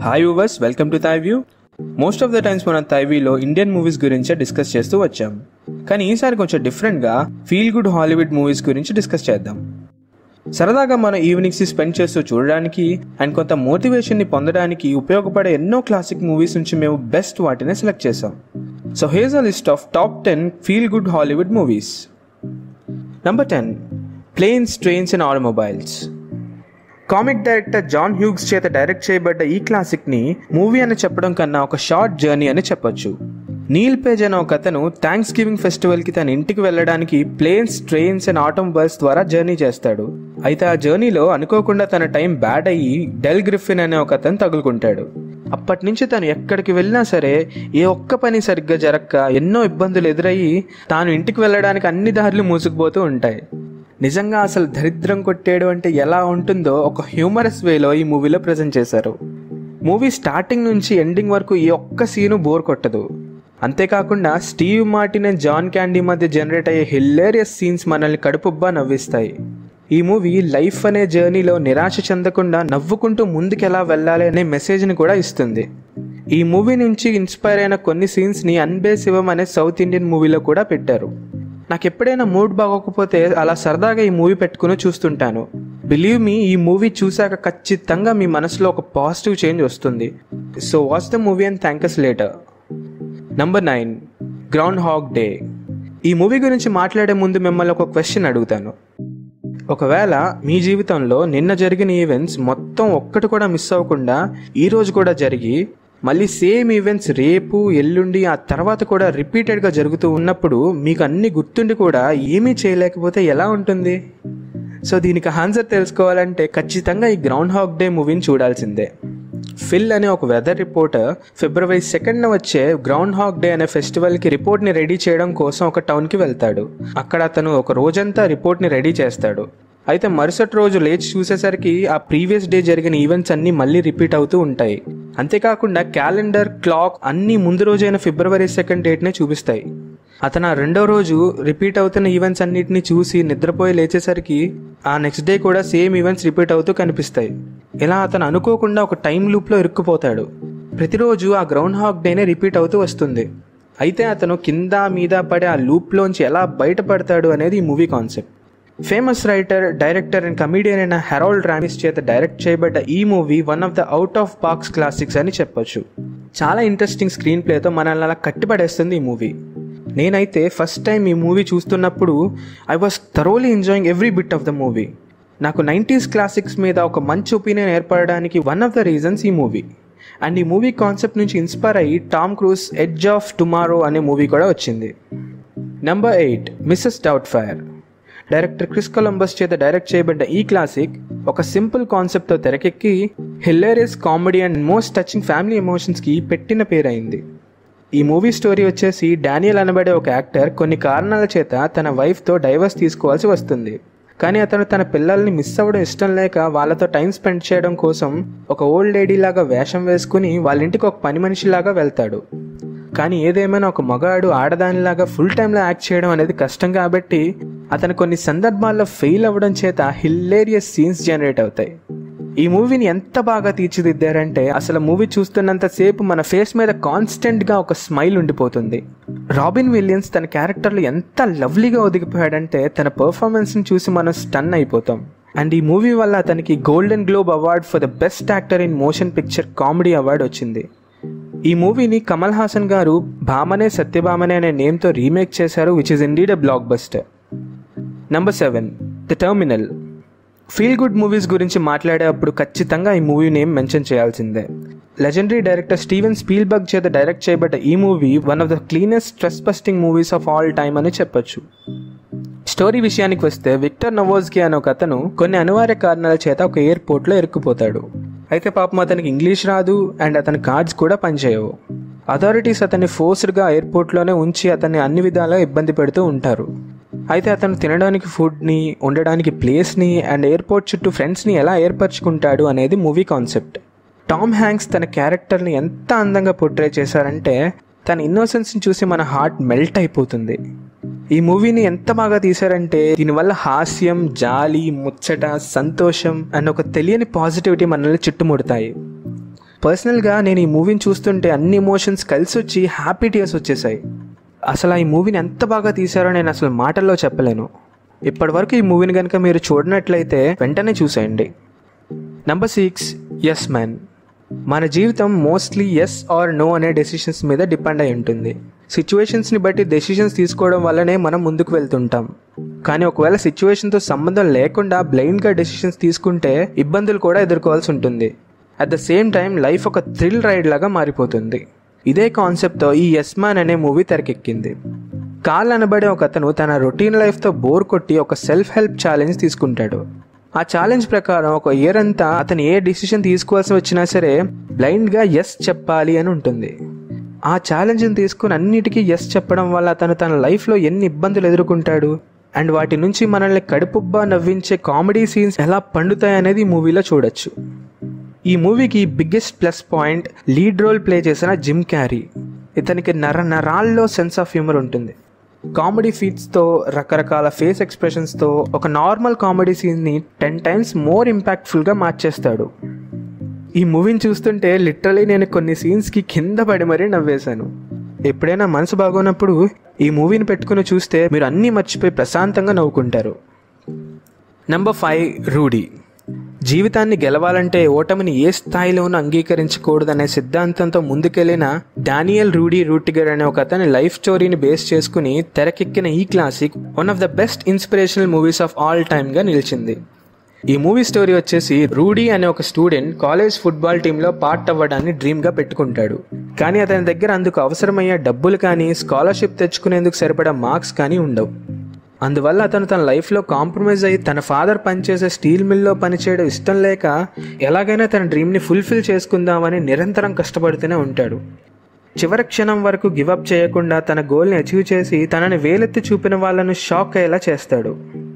hi viewers welcome to Thy View most of the times మన థైవీలో Indian movies గురించే discuss చేస్తూ వచ్చాం కానీ ఈసారి కొంచెం డిఫరెంట్గా ఫీల్ గుడ్ హాలీవుడ్ మూవీస్ గురించి డిస్కస్ చేద్దాం సరదాగా మన ఈవినింగ్స్ స్పెండ్ చేస్తూ చూడడానికి అండ్ కొంత మోటివేషన్ని పొందడానికి ఉపయోగపడే ఎన్నో క్లాసిక్ మూవీస్ నుంచి మేము బెస్ట్ వాటిని సెలెక్ట్ చేసాం so here's a list of top ten feel good Hollywood movies number ten planes trains and automobiles comic director John Hughes చేత డైరెక్ట్ చేయబడ్డ ఈ క్లాసిక్ ని మూవీ అని చెప్పడం కన్నా ఒక షార్ట్ జర్నీ అని చెప్పొచ్చు నీల్ పేజ్ అనే ఒక అతను థ్యాంక్స్ గివింగ్ ఫెస్టివల్ కి తన ఇంటికి వెళ్ళడానికి ప్లేన్స్ ట్రైన్స్ అండ్ ఆటోమొబైల్స్ ద్వారా జర్నీ చేస్తాడు అయితే ఆ జర్నీలో అనుకోకుండా తన టైం బ్యాడ్ అయ్యి డెల్ గ్రిఫిన్ అనే ఒక అతను తగులుకుంటాడు అప్పటి నుంచి తను ఎక్కడికి వెళ్ళినా సరే ఏ ఒక్క పని సరిగ్గా జరక్క ఎన్నో ఇబ్బందులు ఎదురయ్యి తాను ఇంటికి వెళ్ళడానికి అన్ని దారులు మూసుకుపోతూ ఉంటాయి నిజంగా అసలు దరిద్రం కొట్టేయడం అంటే ఎలా ఉంటుందో ఒక హ్యూమరస్ వేలో ఈ మూవీలో ప్రజెంట్ చేశారు మూవీ స్టార్టింగ్ నుంచి ఎండింగ్ వరకు ఏ ఒక్క సీను బోర్ కొట్టదు అంతేకాకుండా Steve Martin and John Candy మధ్య జనరేట్ అయ్యే హిల్లేరియస్ సీన్స్ మనల్ని కడుపుబ్బా నవ్విస్తాయి ఈ మూవీ లైఫ్ అనే జర్నీలో నిరాశ చెందకుండా నవ్వుకుంటూ ముందుకెలా వెళ్ళాలి అనే మెసేజ్ని కూడా ఇస్తుంది ఈ మూవీ నుంచి ఇన్స్పైర్ అయిన కొన్ని సీన్స్ని అన్బే శివం అనే సౌత్ ఇండియన్ మూవీలో కూడా పెట్టారు నాకు ఎప్పుడైనా మూడ్ బాగోకపోతే అలా సరదాగా ఈ మూవీ పెట్టుకుని చూస్తుంటాను బిలీవ్ మీ ఈ మూవీ చూశాక ఖచ్చితంగా మీ మనసులో ఒక పాజిటివ్ చేంజ్ వస్తుంది so watch the movie and thank later number nine groundhog day ఈ మూవీ గురించి మాట్లాడే ముందు మిమ్మల్ని ఒక క్వశ్చన్ అడుగుతాను ఒకవేళ మీ జీవితంలో నిన్న జరిగిన ఈవెంట్స్ మొత్తం ఒక్కటి కూడా మిస్ అవ్వకుండా ఈ రోజు కూడా జరిగి మళ్ళీ సేమ్ ఈవెంట్స్ రేపు ఎల్లుండి ఆ తర్వాత కూడా రిపీటెడ్గా జరుగుతూ ఉన్నప్పుడు మీకు అన్ని గుర్తుండి కూడా ఏమీ చేయలేకపోతే ఎలా ఉంటుంది సో దీనికి ఆన్సర్ తెలుసుకోవాలంటే ఖచ్చితంగా ఈ గ్రౌండ్ హాక్ డే మూవీని చూడాల్సిందే ఫిల్ అనే ఒక వెదర్ రిపోర్టర్ ఫిబ్రవరి సెకండ్న వచ్చే గ్రౌండ్ హాక్ డే అనే ఫెస్టివల్కి రిపోర్ట్ని రెడీ చేయడం కోసం ఒక టౌన్కి వెళ్తాడు అక్కడ అతను ఒక రోజంతా రిపోర్ట్ని రెడీ చేస్తాడు అయితే మరుసటి రోజు లేచి చూసేసరికి ఆ ప్రీవియస్ డే జరిగిన ఈవెంట్స్ అన్నీ మళ్ళీ రిపీట్ అవుతూ ఉంటాయి అంతేకాకుండా క్యాలెండర్ క్లాక్ అన్నీ ముందు రోజైన ఫిబ్రవరి సెకండ్ డేట్నే చూపిస్తాయి అతను ఆ రెండో రోజు రిపీట్ అవుతున్న ఈవెంట్స్ అన్నిటిని చూసి నిద్రపోయి లేచేసరికి ఆ నెక్స్ట్ డే కూడా సేమ్ ఈవెంట్స్ రిపీట్ అవుతూ కనిపిస్తాయి ఇలా అతను అనుకోకుండా ఒక టైం లూప్లో ఇరుక్కుపోతాడు ప్రతిరోజు ఆ గ్రౌండ్ హాక్ డేనే రిపీట్ అవుతూ వస్తుంది అయితే అతను కింద మీద పడే ఆ లూప్లోంచి ఎలా బయటపడతాడు అనేది ఈ movie concept famous writer director and comedian అయిన హెరాల్డ్ రామిస్ చేత డైరెక్ట్ చేయబడ్డ ఈ movie one of the out of box classics అని చెప్పొచ్చు చాలా ఇంట్రెస్టింగ్ స్క్రీన్ ప్లేతో మనల్ని అలా కట్టిపడేస్తుంది ఈ మూవీ నేనైతే ఫస్ట్ టైం ఈ మూవీ చూస్తున్నప్పుడు I was thoroughly enjoying every bit of the movie నాకు నైంటీస్ క్లాసిక్స్ మీద ఒక మంచి ఒపీనియన్ ఏర్పడడానికి వన్ ఆఫ్ ద రీజన్స్ ఈ మూవీ అండ్ ఈ మూవీ కాన్సెప్ట్ నుంచి ఇన్స్పైర్ అయ్యి Tom Cruise edge of tomorrow అనే మూవీ కూడా వచ్చింది number eight Mrs Doubtfire director Chris Columbus చేత డైరెక్ట్ చేయబడ్డ ఈ క్లాసిక్ ఒక సింపుల్ కాన్సెప్ట్తో తెరకెక్కి hilarious comedy and most touching family ఎమోషన్స్కి పెట్టిన పేరైంది ఈ మూవీ స్టోరీ వచ్చేసి డానియల్ అనబడే ఒక యాక్టర్ కొన్ని కారణాల చేత తన వైఫ్తో డైవర్స్ తీసుకోవాల్సి వస్తుంది కానీ అతను తన పిల్లల్ని మిస్ అవ్వడం ఇష్టం లేక వాళ్ళతో టైం స్పెండ్ చేయడం కోసం ఒక ఓల్డ్ లేడీ లాగా వేషం వేసుకుని వాళ్ళ ఇంటికి ఒక పని మనిషిలాగా వెళ్తాడు కానీ ఏదేమైనా ఒక మగాడు ఆడదానిలాగా ఫుల్ టైంలో యాక్ట్ చేయడం అనేది కష్టం కాబట్టి అతను కొన్ని సందర్భాల్లో ఫెయిల్ అవ్వడం చేత హిల్లేరియస్ సీన్స్ జనరేట్ అవుతాయి ఈ మూవీని ఎంత బాగా తీర్చిదిద్దారంటే అసలు మూవీ చూస్తున్నంత సేపు మన ఫేస్ మీద కాన్స్టెంట్గా ఒక స్మైల్ ఉండిపోతుంది రాబిన్ విలియన్స్ తన క్యారెక్టర్లో ఎంత లవ్లీగా ఒదిగిపోయాడంటే తన పర్ఫార్మెన్స్ని చూసి మనం స్టన్ అయిపోతాం అండ్ ఈ మూవీ వల్ల అతనికి golden globe award for the best actor in motion picture comedy award వచ్చింది ఈ మూవీని కమల్ హాసన్ గారు భామనే సత్యభామనే అనే నేమ్తో రీమేక్ చేశారు which is indeed a blockbuster number seven the terminal feel good movies గురించి మాట్లాడేటప్పుడు ఖచ్చితంగా ఈ మూవీ నేమ్ మెన్షన్ చేయాల్సిందే లెజెండరీ డైరెక్టర్ స్టీవెన్ స్పీల్బర్గ్ చేత డైరెక్ట్ చేయబడ్డ ఈ movie one of the cleanest stress busting movies of all time అని చెప్పొచ్చు స్టోరీ విషయానికి వస్తే విక్టర్ నవోజ్కి అనే ఒక అతను కొన్ని అనివార్య కారణాల చేత ఒక ఎయిర్పోర్ట్లో ఇరుక్కుపోతాడు అయితే పాపం అతనికి ఇంగ్లీష్ రాదు అండ్ అతని కార్డ్స్ కూడా పనిచేయవు అథారిటీస్ అతన్ని ఫోర్స్డ్గా ఎయిర్పోర్ట్లోనే ఉంచి అతన్ని అన్ని విధాలుగా ఇబ్బంది పెడుతూ ఉంటారు అయితే అతను తినడానికి ఫుడ్ని ఉండడానికి ప్లేస్ని అండ్ ఎయిర్పోర్ట్ చుట్టూ ఫ్రెండ్స్ని ఎలా ఏర్పరచుకుంటాడు అనేది మూవీ కాన్సెప్ట్ టామ్ హ్యాంక్స్ తన క్యారెక్టర్ని ఎంత అందంగా పోర్ట్రే చేశారంటే తన ఇన్నోసెన్స్ని చూసి మన హార్ట్ మెల్ట్ అయిపోతుంది ఈ మూవీని ఎంత బాగా తీశారంటే దీనివల్ల హాస్యం జాలి ముచ్చట సంతోషం అండ్ ఒక తెలియని పాజిటివిటీ మనల్ని చుట్టుముడతాయి పర్సనల్గా నేను ఈ మూవీని చూస్తుంటే అన్ని ఎమోషన్స్ కలిసి వచ్చి హ్యాపీ టీయర్స్ వచ్చేసాయి అసలు ఆ ఈ మూవీని ఎంత బాగా తీశారో నేను అసలు మాటల్లో చెప్పలేను ఇప్పటి వరకు ఈ మూవీని కనుక మీరు చూడనట్లయితే వెంటనే చూసేయండి నెంబర్ సిక్స్ ఎస్ మ్యాన్ మన జీవితం మోస్ట్లీ ఎస్ ఆర్ నో అనే డెసిషన్స్ మీద డిపెండ్ అయి ఉంటుంది సిచ్యువేషన్స్ని బట్టి డెసిషన్స్ తీసుకోవడం వల్లనే మనం ముందుకు వెళ్తుంటాం కానీ ఒకవేళ సిచ్యువేషన్తో సంబంధం లేకుండా బ్లైండ్గా డెసిషన్స్ తీసుకుంటే ఇబ్బందులు కూడా ఎదుర్కోవాల్సి ఉంటుంది at the same time life ఒక థ్రిల్ రైడ్ లాగా మారిపోతుంది ఇదే కాన్సెప్ట్తో ఈ ఎస్ మ్యాన్ అనే మూవీ తెరకెక్కింది కాల్ అనబడే ఒక అతను తన రొటీన్ లైఫ్తో బోర్ కొట్టి ఒక సెల్ఫ్ హెల్ప్ ఛాలెంజ్ తీసుకుంటాడు ఆ ఛాలెంజ్ ప్రకారం ఒక ఇయర్ అంతా అతను ఏ డిసిషన్ తీసుకోవాల్సి వచ్చినా సరే బ్లైండ్గా ఎస్ చెప్పాలి అని ఉంటుంది ఆ ఛాలెంజ్ని తీసుకుని అన్నిటికీ ఎస్ చెప్పడం వల్ల అతను తన లైఫ్లో ఎన్ని ఇబ్బందులు ఎదుర్కొంటాడు అండ్ వాటి నుంచి మనల్ని కడుపుబ్బా నవ్వించే కామెడీ సీన్స్ ఎలా పండుతాయి అనేది ఈ మూవీలో చూడొచ్చు ఈ మూవీకి biggest plus point lead role play చేసిన జిమ్ క్యారీ ఇతనికి నర నరాల్లో సెన్స్ ఆఫ్ హ్యూమర్ ఉంటుంది కామెడీ ఫీట్స్తో రకరకాల ఫేస్ ఎక్స్ప్రెషన్స్తో ఒక నార్మల్ కామెడీ సీన్ని టెన్ టైమ్స్ మోర్ ఇంపాక్ట్ఫుల్గా మార్చేస్తాడు ఈ మూవీని చూస్తుంటే లిటరలీ నేను కొన్ని సీన్స్కి కింద పడి మరీ నవ్వేశాను ఎప్పుడైనా మనసు బాగోనప్పుడు ఈ మూవీని పెట్టుకుని చూస్తే మీరు అన్నీ మర్చిపోయి ప్రశాంతంగా నవ్వుకుంటారు నెంబర్ ఫైవ్ రూడీ జీవితాన్ని గెలవాలంటే ఓటమిని ఏ స్థాయిలోనూ అంగీకరించకూడదనే సిద్ధాంతంతో ముందుకెళ్లిన డానియల్ రూడీ రూటిగర్ అనే ఒక అతని లైఫ్ స్టోరీని బేస్ చేసుకుని తెరకెక్కిన ఈ classic one of the best inspirational movies of all time గా నిలిచింది ఈ మూవీ స్టోరీ వచ్చేసి రూడీ అనే ఒక స్టూడెంట్ కాలేజ్ ఫుట్బాల్ టీంలో పార్ట్ అవ్వడాన్ని డ్రీమ్గా పెట్టుకుంటాడు కానీ అతని దగ్గర అందుకు అవసరమయ్యే డబ్బులు కానీ స్కాలర్షిప్ తెచ్చుకునేందుకు సరిపడా మార్క్స్ కానీ ఉండవు అందువల్ల అతను తన లైఫ్లో కాంప్రమైజ్ అయ్యి తన ఫాదర్ పనిచేసే స్టీల్ మిల్లో పనిచేయడం ఇష్టం లేక ఎలాగైనా తన డ్రీమ్ని ఫుల్ఫిల్ చేసుకుందామని నిరంతరం కష్టపడుతూనే ఉంటాడు చివరి క్షణం వరకు గివప్ చేయకుండా తన గోల్ని అచీవ్ చేసి తనని వేలెత్తి చూపిన వాళ్ళను షాక్ అయ్యేలా చేస్తాడు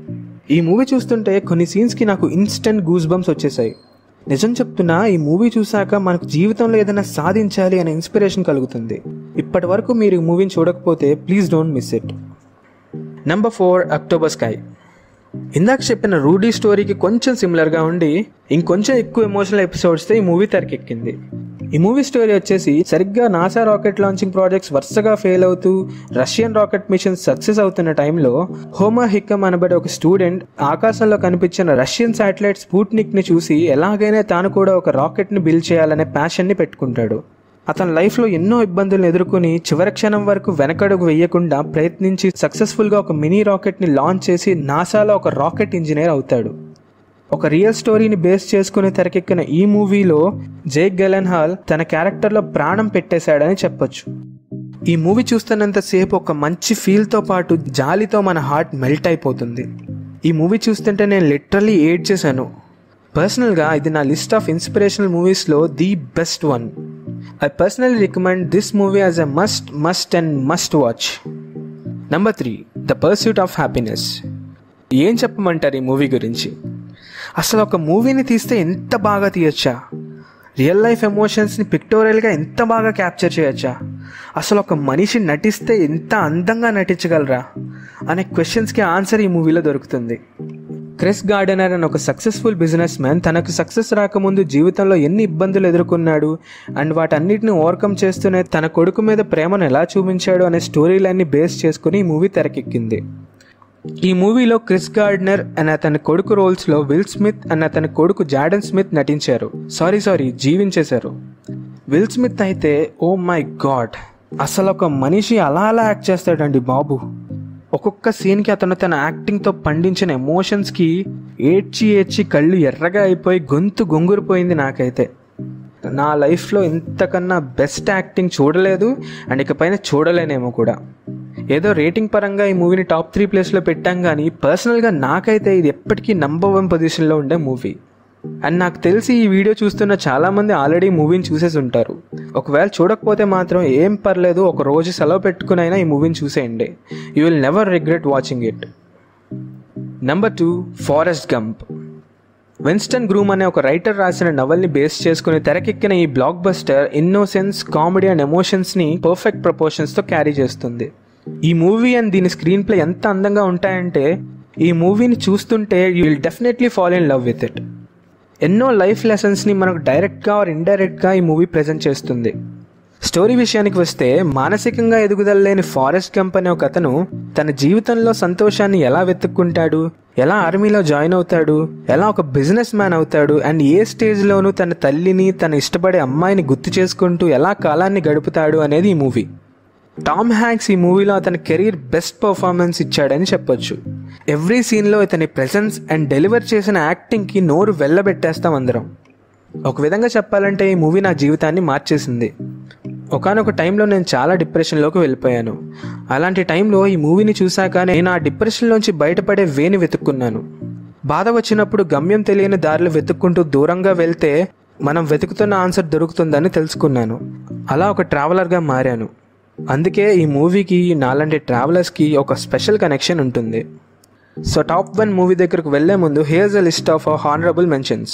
ఈ మూవీ చూస్తుంటే కొన్ని సీన్స్కి నాకు ఇన్స్టెంట్ గూస్ బంప్స్ వచ్చేసాయి నిజం చెప్తున్నా ఈ మూవీ చూశాక మనకు జీవితంలో ఏదైనా సాధించాలి అనే ఇన్స్పిరేషన్ కలుగుతుంది ఇప్పటి వరకు మీరు ఈ మూవీని చూడకపోతే please don't miss it number four October sky ఇందాక చెప్పిన రూడీ స్టోరీకి కొంచెం సిమిలర్గా ఉండి ఇంకొంచెం ఎక్కువ ఎమోషనల్ ఎపిసోడ్స్తో ఈ మూవీ తెరకెక్కింది ఈ మూవీ స్టోరీ వచ్చేసి సరిగ్గా నాసా రాకెట్ లాంచింగ్ ప్రాజెక్ట్స్ వరుసగా ఫెయిల్ అవుతూ రష్యన్ రాకెట్ మిషన్ సక్సెస్ అవుతున్న టైంలో హోమర్ హిక్కమ్ అనబడే ఒక స్టూడెంట్ ఆకాశంలో కనిపించిన రష్యన్ శాటిలైట్ స్పూట్నిక్ ని చూసి ఎలాగైనా తాను కూడా ఒక రాకెట్ ని బిల్డ్ చేయాలనే ప్యాషన్ ని పెట్టుకుంటాడు అతని లైఫ్లో ఎన్నో ఇబ్బందులను ఎదుర్కొని చివరి క్షణం వరకు వెనకడుగు వేయకుండా ప్రయత్నించి సక్సెస్ఫుల్గా ఒక మినీ రాకెట్ని లాంచ్ చేసి నాసాలో ఒక రాకెట్ ఇంజనీర్ అవుతాడు ఒక రియల్ స్టోరీని బేస్ చేసుకుని తెరకెక్కిన ఈ మూవీలో జేక్ గెలెన్ హాల్ తన క్యారెక్టర్లో ప్రాణం పెట్టేశాడని చెప్పొచ్చు ఈ మూవీ చూస్తున్నంతసేపు ఒక మంచి ఫీల్తో పాటు జాలితో మన హార్ట్ మెల్ట్ అయిపోతుంది ఈ మూవీ చూస్తుంటే నేను లిటరలీ ఏడ్ చేశాను పర్సనల్గా ఇది నా లిస్ట్ ఆఫ్ ఇన్స్పిరేషనల్ మూవీస్లో the best one I personally recommend this movie as a must must and must watch number three the pursuit of happiness ఏం చెప్పమంటారు ఈ మూవీ గురించి అసలు ఒక మూవీని తీస్తే ఎంత బాగా తీయొచ్చా రియల్ లైఫ్ ఎమోషన్స్ని పిక్టోరియల్గా ఎంత బాగా క్యాప్చర్ చేయొచ్చా అసలు ఒక మనిషి నటిస్తే ఎంత అందంగా నటించగలరా అనే క్వశ్చన్స్కి ఆన్సర్ ఈ మూవీలో దొరుకుతుంది క్రిస్ గార్డెనర్ అని ఒక సక్సెస్ఫుల్ బిజినెస్ మ్యాన్ తనకు సక్సెస్ రాకముందు జీవితంలో ఎన్ని ఇబ్బందులు ఎదుర్కొన్నాడు అండ్ వాటన్నిటిని ఓవర్కమ్ చేస్తూనే తన కొడుకు మీద ప్రేమను ఎలా చూపించాడు అనే స్టోరీ లైన్ని బేస్ చేసుకుని ఈ మూవీ తెరకెక్కింది ఈ మూవీలో క్రిస్ గార్డ్నర్ అనే అతని కొడుకు రోల్స్లో విల్ స్మిత్ అనే అతని కొడుకు జాడన్ స్మిత్ నటించారు సారీ సారీ జీవించేశారు విల్ స్మిత్ అయితే ఓ మై గాడ్ అసలు ఒక మనిషి అలా అలా యాక్ట్ చేస్తాడండి బాబు ఒక్కొక్క సీన్కి అతను తన యాక్టింగ్తో పండించిన ఎమోషన్స్కి ఏడ్చి ఏడ్చి కళ్ళు ఎర్రగా అయిపోయి గొంతు గొంగురిపోయింది నాకైతే నా లైఫ్లో ఇంతకన్నా బెస్ట్ యాక్టింగ్ చూడలేదు అండ్ ఇకపైన చూడలేనేమో కూడా ఏదో రేటింగ్ పరంగా ఈ మూవీని టాప్ త్రీ ప్లేస్లో పెట్టాం కానీ పర్సనల్గా నాకైతే ఇది ఎప్పటికీ నంబర్ వన్ పొజిషన్లో ఉండే మూవీ అండ్ నాకు తెలిసి ఈ వీడియో చూస్తున్న చాలామంది ఆల్రెడీ మూవీని చూసేసి ఉంటారు ఒకవేళ చూడకపోతే మాత్రం ఏం పర్లేదు ఒక రోజు సెలవు పెట్టుకునైనా ఈ మూవీని చూసేయండి you will never regret watching it number two Forrest Gump Winston Groom అనే ఒక రైటర్ రాసిన నవల్ని బేస్ చేసుకుని తెరకెక్కిన ఈ blockbuster innocence comedy and ఎమోషన్స్ని పర్ఫెక్ట్ ప్రపోర్షన్స్తో క్యారీ చేస్తుంది ఈ మూవీ అండ్ దీని స్క్రీన్ ప్లే ఎంత అందంగా ఉంటాయంటే ఈ మూవీని చూస్తుంటే you will definitely fall in love with it ఎన్నో లైఫ్ లెసన్స్ని మనకు డైరెక్ట్గా ఆర్ ఇండైరెక్ట్గా ఈ మూవీ ప్రజెంట్ చేస్తుంది స్టోరీ విషయానికి వస్తే మానసికంగా ఎదుగుదల లేని ఫారెస్ట్ గంప్ అనే ఒక అతను తన జీవితంలో సంతోషాన్ని ఎలా వెతుక్కుంటాడు ఎలా ఆర్మీలో జాయిన్ అవుతాడు ఎలా ఒక బిజినెస్ మ్యాన్ అవుతాడు అండ్ ఏ స్టేజ్లోనూ తన తల్లిని తన ఇష్టపడే అమ్మాయిని గుర్తు చేసుకుంటూ ఎలా కాలాన్ని గడుపుతాడు అనేది ఈ మూవీ టామ్ హ్యాంక్స్ ఈ మూవీలో అతని కెరీర్ బెస్ట్ పర్ఫార్మెన్స్ ఇచ్చాడని చెప్పొచ్చు ఎవ్రీ సీన్లో ఇతని ప్రెజెన్స్ అండ్ డెలివర్ చేసిన యాక్టింగ్కి నోరు వెళ్ళబెట్టేస్తాం అందరం ఒక విధంగా చెప్పాలంటే ఈ మూవీ నా జీవితాన్ని మార్చేసింది ఒకనొక టైంలో నేను చాలా డిప్రెషన్లోకి వెళ్ళిపోయాను అలాంటి టైంలో ఈ మూవీని చూశాక నేను ఆ డిప్రెషన్లోంచి బయటపడే వేని వెతుక్కున్నాను బాధ వచ్చినప్పుడు గమ్యం తెలియని దారిలో వెతుక్కుంటూ దూరంగా వెళ్తే మనం వెతుకుతున్న ఆన్సర్ దొరుకుతుందని తెలుసుకున్నాను అలా ఒక ట్రావెలర్గా మారాను అందుకే ఈ మూవీకి నాలాంటి ట్రావెలర్స్కి ఒక స్పెషల్ కనెక్షన్ ఉంటుంది సో టాప్ వన్ మూవీ దగ్గరకు వెళ్లే ముందు here's a list of honourable mentions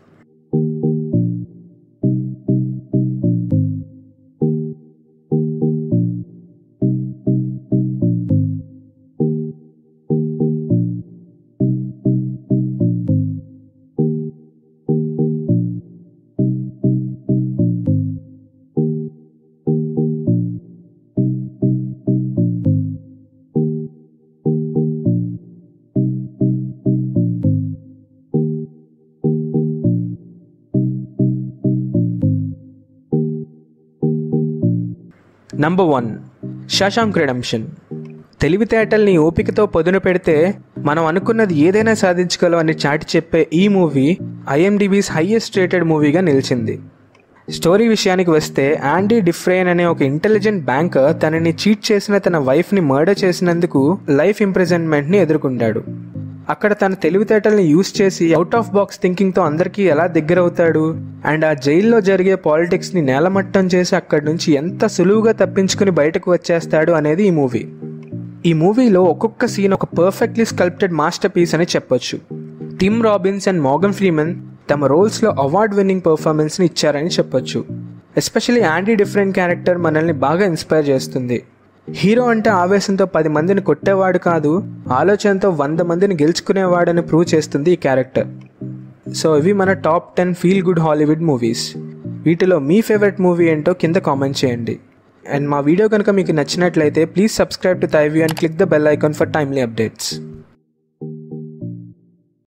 number one Shawshank Redemption తెలివితేటల్ని ఓపికతో పొదును పెడితే మనం అనుకున్నది ఏదైనా సాధించగలం అని చాటి చెప్పే ఈ మూవీ ఐఎండిబీస్ హైయెస్ట్ రేటెడ్ మూవీగా నిలిచింది స్టోరీ విషయానికి వస్తే యాండీ డిఫ్రెయిన్ అనే ఒక ఇంటెలిజెంట్ బ్యాంకర్ తనని చీట్ చేసిన తన వైఫ్ని మర్డర్ చేసినందుకు లైఫ్ ఇంప్రిజన్మెంట్ని ఎదుర్కొంటాడు అక్కడ తన తెలివితేటల్ని యూజ్ చేసి అవుట్ ఆఫ్ బాక్స్ థింకింగ్తో అందరికీ ఎలా దగ్గర అవుతాడు అండ్ ఆ జైల్లో జరిగే పాలిటిక్స్ని నేలమట్టం చేసి అక్కడి నుంచి ఎంత సులువుగా తప్పించుకుని బయటకు వచ్చేస్తాడు అనేది ఈ మూవీ ఈ మూవీలో ఒక్కొక్క సీన్ ఒక పర్ఫెక్ట్లీ స్కల్ప్టెడ్ మాస్టర్ పీస్ అని చెప్పొచ్చు Tim Robbins and Morgan Freeman తమ రోల్స్లో అవార్డ్ విన్నింగ్ పర్ఫార్మెన్స్ని ఇచ్చారని చెప్పొచ్చు ఎస్పెషల్లీ యాంటీ డిఫరెంట్ క్యారెక్టర్ మనల్ని బాగా ఇన్స్పైర్ చేస్తుంది హీరో అంటే ఆవేశంతో పది మందిని కొట్టేవాడు కాదు ఆలోచనతో వంద మందిని గెలుచుకునేవాడని ప్రూవ్ చేస్తుంది ఈ క్యారెక్టర్ సో ఇవి మన top ten feel good Hollywood movies వీటిలో మీ ఫేవరెట్ మూవీ ఏంటో కింద కామెంట్ చేయండి అండ్ మా వీడియో కనుక మీకు నచ్చినట్లయితే ప్లీజ్ సబ్స్క్రైబ్ టు తైవీ and click the bell icon for timely updates